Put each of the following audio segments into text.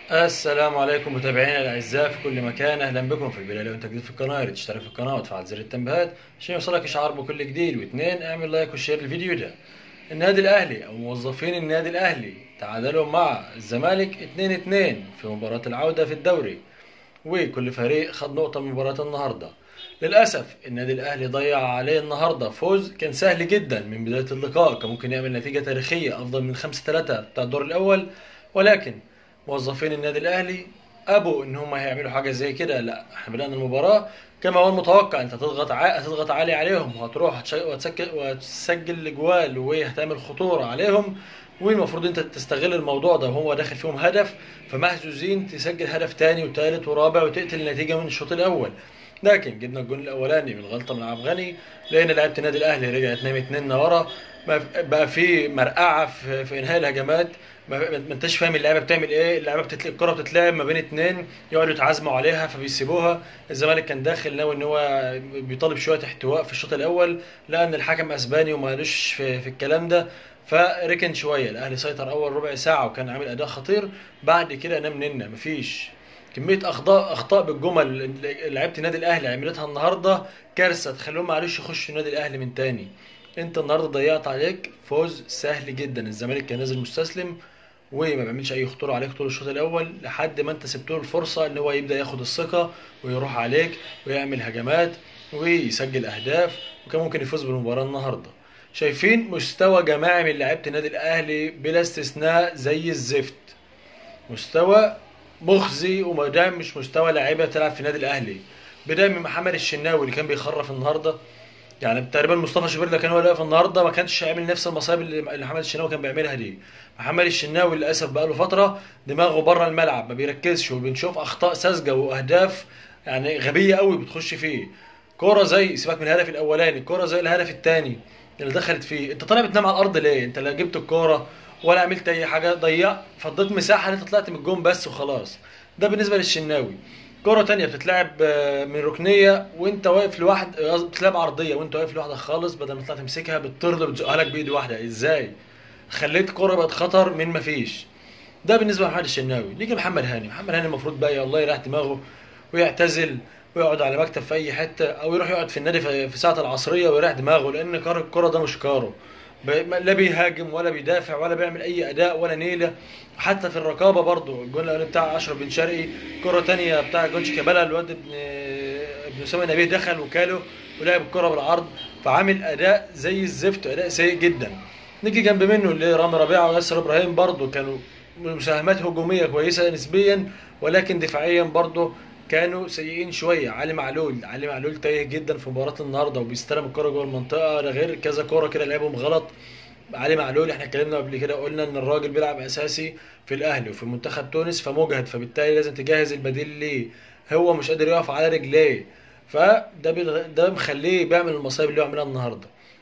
السلام عليكم متابعينا الاعزاء في كل مكان اهلا بكم في البدايه لو انت جديد في القناه يا ريت تشترك في القناه وتفعل زر التنبيهات عشان يوصلك اشعار بكل جديد واثنين اعمل لايك وشير للفيديو ده النادي الاهلي او موظفين النادي الاهلي تعادلوا مع الزمالك 2 2 في مباراه العوده في الدوري وكل فريق خد نقطه من مباراه النهارده للاسف النادي الاهلي ضيع عليه النهارده فوز كان سهل جدا من بدايه اللقاء كان ممكن يعمل نتيجه تاريخيه افضل من 5 3 بتاع الدور الاول ولكن موظفين النادي الاهلي ابوا ان هم هيعملوا حاجه زي كده لا احنا بدانا المباراه كما هو المتوقع انت هتضغط ع... هتضغط عالي عليهم وهتروح هتش... وهتسجل وهتسجل اجوال وهتعمل خطوره عليهم والمفروض انت تستغل الموضوع ده وهو داخل فيهم هدف فمهزوزين تسجل هدف تاني وتالت ورابع وتقتل النتيجه من الشوط الاول لكن جبنا الجول الاولاني من غلطه من عبد الغني لقينا لعيبه النادي الاهلي رجعت نام اتنين ورا بقى في مرقعه في, في انهاء الهجمات ما ما انتش فاهم اللعيبه بتعمل ايه اللعيبه بتتلعب الكره بتتلعب ما بين اتنين يقعدوا يتعازموا عليها فبيسيبوها الزمالك كان داخل ناوي ان هو بيطالب شويه احتواء في الشوط الاول لقى ان الحكم اسباني ومالوش في, في الكلام ده فركن شويه الاهلي سيطر اول ربع ساعه وكان عامل اداء خطير بعد كده نام ننا مفيش كميه اخطاء اخطاء بالجمل لعيبه النادي الاهلي عملتها النهارده كارثه تخليهم معلش يخشوا النادي الاهلي من تاني انت النهارده ضيعت عليك فوز سهل جدا الزمالك كان نازل مستسلم وما بيعملش اي خطوره عليك طول الشوط الاول لحد ما انت سبت له الفرصه ان هو يبدا ياخد الثقه ويروح عليك ويعمل هجمات ويسجل اهداف وكان ممكن يفوز بالمباراه النهارده شايفين مستوى جماعي من لعيبه النادي الاهلي بلا استثناء زي الزفت مستوى مخزي وده مش مستوى لعيبه تلعب في النادي الاهلي بدايه من محمد الشناوي اللي كان بيخرف النهارده يعني تقريبا مصطفى شوبير اللي كان هو واقف النهارده ما كانش عامل نفس المصايب اللي محمد الشناوي كان بيعملها دي محمد الشناوي للاسف بقى له فتره دماغه بره الملعب ما بيركزش وبنشوف اخطاء ساذجه واهداف يعني غبيه قوي بتخش فيه كوره زي سيبك من الهدف الاولاني كوره زي الهدف الثاني اللي دخلت فيه انت طالع بتنام على الارض ليه انت لا جبت الكوره ولا عملت اي حاجه ضيع فضيت مساحه ان انت طلعت من الجون بس وخلاص ده بالنسبه للشناوي كرة تانية بتتلعب من ركنية وانت واقف لوحد بتتلعب عرضية وانت واقف لوحدك خالص بدل ما تطلع تمسكها بتطرد وبتزقها لك بايد واحدة ازاي؟ خليت كرة بقت خطر من ما فيش ده بالنسبة لمحمد الشناوي نيجي لمحمد هاني محمد هاني المفروض بقى الله يريح دماغه ويعتزل ويقعد على مكتب في اي حتة او يروح يقعد في النادي في ساعة العصرية ويريح دماغه لان كار الكرة ده مش كاره لا بيهاجم ولا بيدافع ولا بيعمل اي اداء ولا نيله حتى في الرقابه برضه الجون الاولاني بتاع اشرف بن شرقي كره تانية بتاع جون شيكابالا الواد ابن ابن اسامه نبيه دخل وكاله ولعب الكره بالعرض فعامل اداء زي الزفت اداء سيء جدا نيجي جنب منه اللي رامي ربيعه وياسر ابراهيم برضه كانوا مساهمات هجوميه كويسه نسبيا ولكن دفاعيا برضه كانوا سيئين شويه علي معلول علي معلول تايه جدا في مباراه النهارده وبيستلم الكره جوه المنطقه ده غير كذا كوره كده لعبهم غلط علي معلول احنا اتكلمنا قبل كده قلنا ان الراجل بيلعب اساسي في الاهلي وفي منتخب تونس فمجهد فبالتالي لازم تجهز البديل ليه هو مش قادر يقف على رجليه فده بيلغ... ده مخليه بيعمل المصايب اللي هو عملها النهارده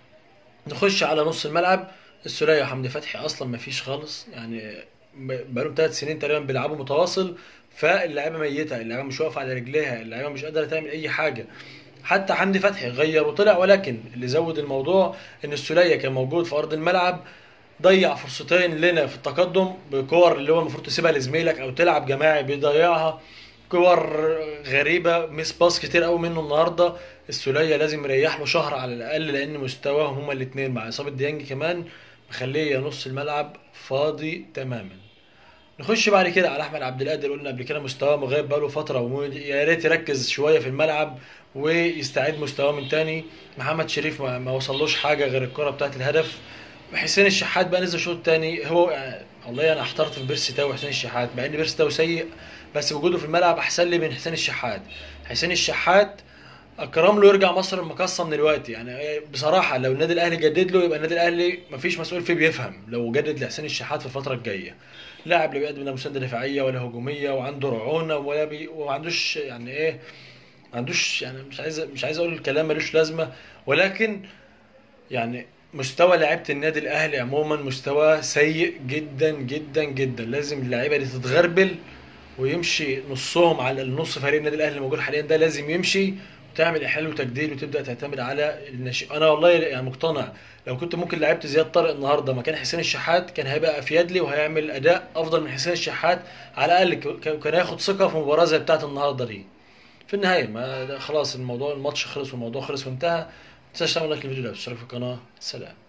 نخش على نص الملعب السوليه وحمدي فتحي اصلا ما فيش خالص يعني بقالهم ثلاث سنين تقريبا بيلعبوا متواصل فاللعيبه ميته اللعيبه مش واقفه على رجليها اللعيبه مش قادره تعمل اي حاجه حتى حمدي فتحي غير وطلع ولكن اللي زود الموضوع ان السوليه كان موجود في ارض الملعب ضيع فرصتين لنا في التقدم بكور اللي هو المفروض تسيبها لزميلك او تلعب جماعي بيضيعها كور غريبه مس باس كتير قوي منه النهارده السوليه لازم يريح له شهر على الاقل لان مستواهم هما الاثنين مع اصابه ديانج كمان مخليه نص الملعب فاضي تماما نخش بعد كده على احمد عبد القادر قلنا قبل كده مستواه مغيب بقاله فتره ويا ريت يركز شويه في الملعب ويستعيد مستواه من تاني محمد شريف ما, ما وصلوش حاجه غير الكره بتاعت الهدف حسين الشحات بقى نزل شوط تاني هو يعني والله انا احترت في بيرسي تاو وحسين الشحات مع ان بيرسي تاو سيء بس وجوده في الملعب احسن لي من حسين الشحات حسين الشحات اكرم له يرجع مصر المقاصه من الوقت يعني بصراحه لو النادي الاهلي جدد له يبقى النادي الاهلي مفيش مسؤول فيه بيفهم لو جدد لحسين الشحات في الفتره الجايه لاعب لا بيقدم لا مسانده دفاعيه ولا هجوميه وعنده رعونه ولا بي وما عندوش يعني ايه ما عندوش يعني مش عايز مش عايز اقول الكلام ملوش لازمه ولكن يعني مستوى لعيبه النادي الاهلي عموما مستوى سيء جدا جدا جدا لازم اللعيبه دي تتغربل ويمشي نصهم على النص فريق النادي الاهلي الموجود حاليا ده لازم يمشي وتعمل احلال وتجديد وتبدا تعتمد على الناشئ انا والله يعني مقتنع لو كنت ممكن لعبت زياد طارق النهارده مكان حسين الشحات كان هيبقى افيد لي وهيعمل اداء افضل من حسين الشحات على الاقل ك- كان هياخد ثقه في مباراه زي بتاعه النهارده دي في النهايه ما ده خلاص الموضوع الماتش خلص والموضوع خلص وانتهى ما تنساش تعمل لايك للفيديو ده وتشترك في القناه سلام